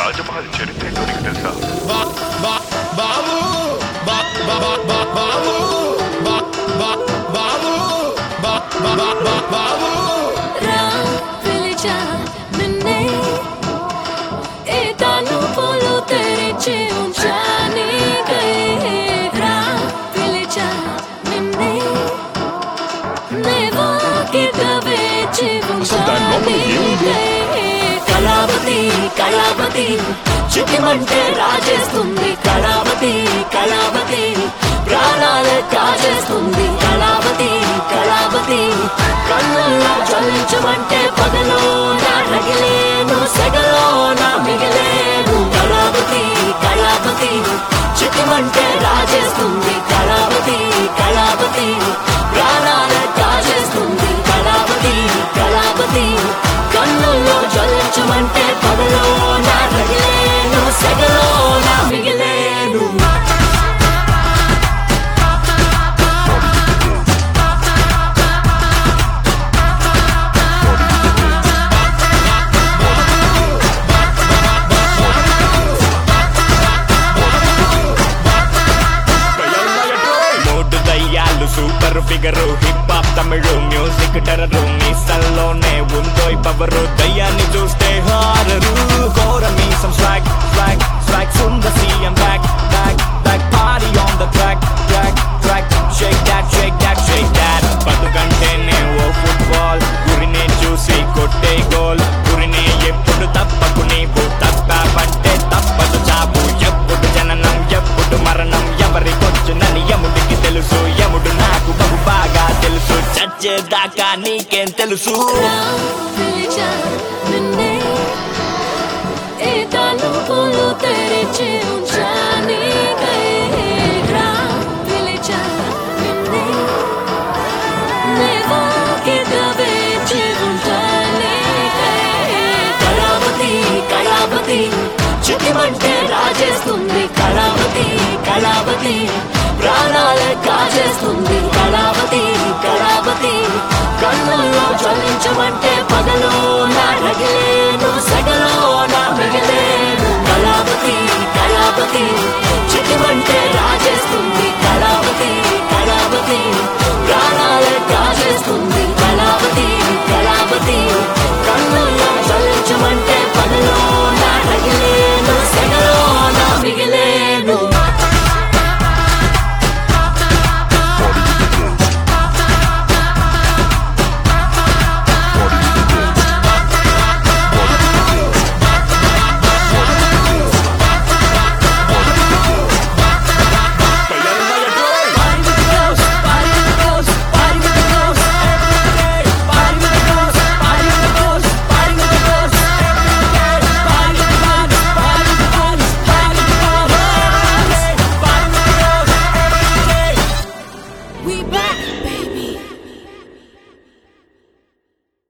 తాజ్మహల్ చరిత్ర ఏంటో నీకు తెలుసా బా- బా- బాబు బా- బా- బా- బా- బాబు బా- బా- బాబు బా- బా- బా- బా- బాబు రా పిలిచా నిన్నే ఏ తలుపులు తెరిచి ఉంచాని రా పిలిచా నిన్నే నేవాకిట వేచి అసలు దాని లోపల ఏముంది? కళావతి కళావతి చిటిమంటే రాజేస్తుంది కళావతి కళావతి ప్రాణాలే కాజేస్తుంది కళావతి కళావతి కన్నుల్లో జ్వలించమంటే పగలో నా రగిలేను సెగలో నా మిగిలేను కళావతి కళావతి చిటిమంటే రాజేస్తుంది కళావతి కళావతి ప్రాణాలే కాజేస్తుంది కళావతి కళావతి కన్నుల్లో జ్వలించమంటే పగలో నా రగిలేను సెగలో నా మిగిలేను మూడు దయ్యాలు super figure hip hop Tamil music terror మీసల్లోనే ఉందో పవరు దయ్యాన్ని చూస్తే హారరు ఘోర మీసం స్వాగ్ స్వాగ్ స్వాగ్ సుంద సీఎం బ్యాక్ బ్యాక్ బ్యాక్ పారీ on the track track track shake that shake that shake that బతుకంటేనే ఓ ఫుట్బాల్ గురినే చూసి కొట్టే గోల్ గురినే ఎప్పుడు తప్పకు నీవు తప్పావంటే తప్పదు చాపు ఎప్పుడు జననం ఎప్పుడు మరణం ఎవరికొచ్చునని యముడికి తెలుసు యముడు నాకు బహు బాగా తెలుసు చచ్చేదాకా నీకేం తెలుసు పిలిచా నిన్నే ఏ తలుపులు తెరిచి ఉంచాని రా పిలిచా నిన్నే నేవాకిట వేచి ఉంటాని కళావతి కళావతి చిటిమంటే రాజేస్తుంది కళావతి కళావతి ప్రాణాలే కాజేస్తుంది కళావతి